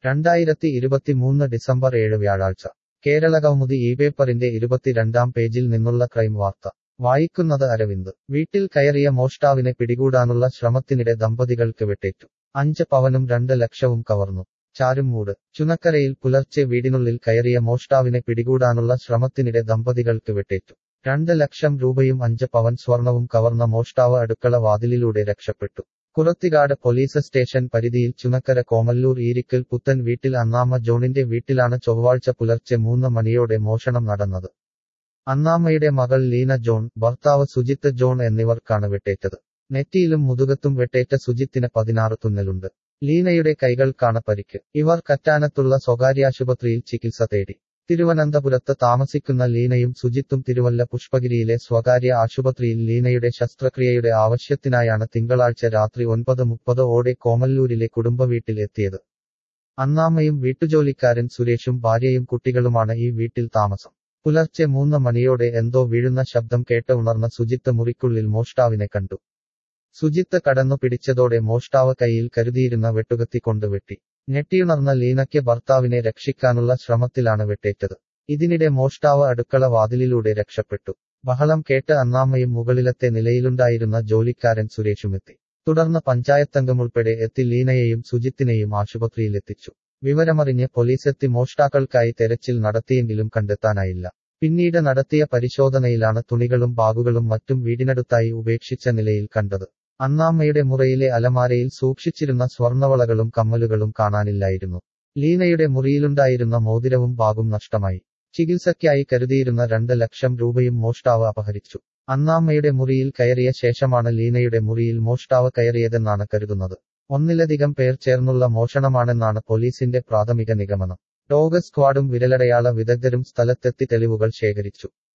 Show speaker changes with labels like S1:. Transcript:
S1: രണ്ടായിരത്തി ഇരുപത്തിമൂന്ന് ഡിസംബർ ഏഴ് വ്യാഴാഴ്ച കേരളകൗമുദി ഈ പേപ്പറിന്റെ ഇരുപത്തിരണ്ടാം പേജിൽ നിന്നുള്ള ക്രൈം വാർത്ത വായിക്കുന്നത് അരവിന്ദ് വീട്ടിൽ കയറിയ മോഷ്ടാവിനെ പിടികൂടാനുള്ള ശ്രമത്തിനിടെ ദമ്പതികൾക്ക് വെട്ടേറ്റു അഞ്ച് പവനും രണ്ട് ലക്ഷവും കവർന്നു ചാരുമൂട് ചുനക്കരയിൽ പുലർച്ചെ വീടിനുള്ളിൽ കയറിയ മോഷ്ടാവിനെ പിടികൂടാനുള്ള ശ്രമത്തിനിടെ ദമ്പതികൾക്ക് വെട്ടേറ്റു രണ്ട് ലക്ഷം രൂപയും അഞ്ച് പവൻ സ്വർണവും കവർന്ന മോഷ്ടാവ് അടുക്കള വാതിലിലൂടെ രക്ഷപ്പെട്ടു കുറത്തികാട് പോലീസ് സ്റ്റേഷൻ പരിധിയിൽ ചുനക്കര കോമല്ലൂർ ഈരിക്കൽ പുത്തൻ വീട്ടിൽ അന്നാമ്മ ജോണിന്റെ വീട്ടിലാണ് ചൊവ്വാഴ്ച പുലർച്ചെ മൂന്ന് മണിയോടെ മോഷണം നടന്നത് അന്നാമ്മയുടെ മകൾ ലീന ജോൺ ഭർത്താവ് സുജിത്ത് ജോൺ എന്നിവർക്കാണ് വെട്ടേറ്റത് നെറ്റിയിലും മുതുകത്തും വെട്ടേറ്റ സുജിത്തിന് പതിനാറ് തുന്നലുണ്ട് ലീനയുടെ കൈകൾക്കാണ് പരിക്ക് ഇവർ കറ്റാനത്തുള്ള സ്വകാര്യാശുപത്രിയിൽ ചികിത്സ തേടി തിരുവനന്തപുരത്ത് താമസിക്കുന്ന ലീനയും സുജിത്തും തിരുവല്ല പുഷ്പഗിരിയിലെ സ്വകാര്യ ആശുപത്രിയിൽ ലീനയുടെ ശസ്ത്രക്രിയയുടെ ആവശ്യത്തിനായാണ് തിങ്കളാഴ്ച രാത്രി ഒൻപത് മുപ്പത് ഓടെ കോമല്ലൂരിലെ കുടുംബവീട്ടിൽ എത്തിയത് അന്നാമ്മയും വീട്ടുജോലിക്കാരൻ സുരേഷും ഭാര്യയും കുട്ടികളുമാണ് ഈ വീട്ടിൽ താമസം പുലർച്ചെ മൂന്ന് മണിയോടെ എന്തോ വീഴുന്ന ശബ്ദം കേട്ട് ഉണർന്ന സുജിത്ത് മുറിക്കുള്ളിൽ മോഷ്ടാവിനെ കണ്ടു സുജിത്ത് കടന്നു പിടിച്ചതോടെ മോഷ്ടാവ് കൈയിൽ കരുതിയിരുന്ന വെട്ടുകത്തി കൊണ്ട് വെട്ടി ഞെട്ടിയുണർന്ന ലീനയ്ക്ക് ഭർത്താവിനെ രക്ഷിക്കാനുള്ള ശ്രമത്തിലാണ് വെട്ടേറ്റത് ഇതിനിടെ മോഷ്ടാവ് അടുക്കള വാതിലിലൂടെ രക്ഷപ്പെട്ടു ബഹളം കേട്ട് അന്നാമ്മയും മുകളിലത്തെ നിലയിലുണ്ടായിരുന്ന ജോലിക്കാരൻ സുരേഷുമെത്തി തുടർന്ന് പഞ്ചായത്തംഗമുൾപ്പെടെ എത്തി ലീനയെയും സുജിത്തിനെയും ആശുപത്രിയിലെത്തിച്ചു വിവരമറിഞ്ഞ് പോലീസെത്തി മോഷ്ടാക്കൾക്കായി തെരച്ചിൽ നടത്തിയെങ്കിലും കണ്ടെത്താനായില്ല പിന്നീട് നടത്തിയ പരിശോധനയിലാണ് തുണികളും ബാഗുകളും മറ്റും വീടിനടുത്തായി ഉപേക്ഷിച്ച നിലയിൽ കണ്ടത് അന്നാമ്മയുടെ മുറയിലെ അലമാരയിൽ സൂക്ഷിച്ചിരുന്ന സ്വർണവളകളും കമ്മലുകളും കാണാനില്ലായിരുന്നു ലീനയുടെ മുറിയിലുണ്ടായിരുന്ന മോതിരവും ബാഗും നഷ്ടമായി ചികിത്സയ്ക്കായി കരുതിയിരുന്ന രണ്ട് ലക്ഷം രൂപയും മോഷ്ടാവ് അപഹരിച്ചു അന്നാമ്മയുടെ മുറിയിൽ കയറിയ ശേഷമാണ് ലീനയുടെ മുറിയിൽ മോഷ്ടാവ് കയറിയതെന്നാണ് കരുതുന്നത് ഒന്നിലധികം പേർ ചേർന്നുള്ള മോഷണമാണെന്നാണ് പോലീസിന്റെ പ്രാഥമിക നിഗമനം ഡോഗ് സ്ക്വാഡും വിരലടയാള വിദഗ്ധരും സ്ഥലത്തെത്തി തെളിവുകൾ ശേഖരിച്ചു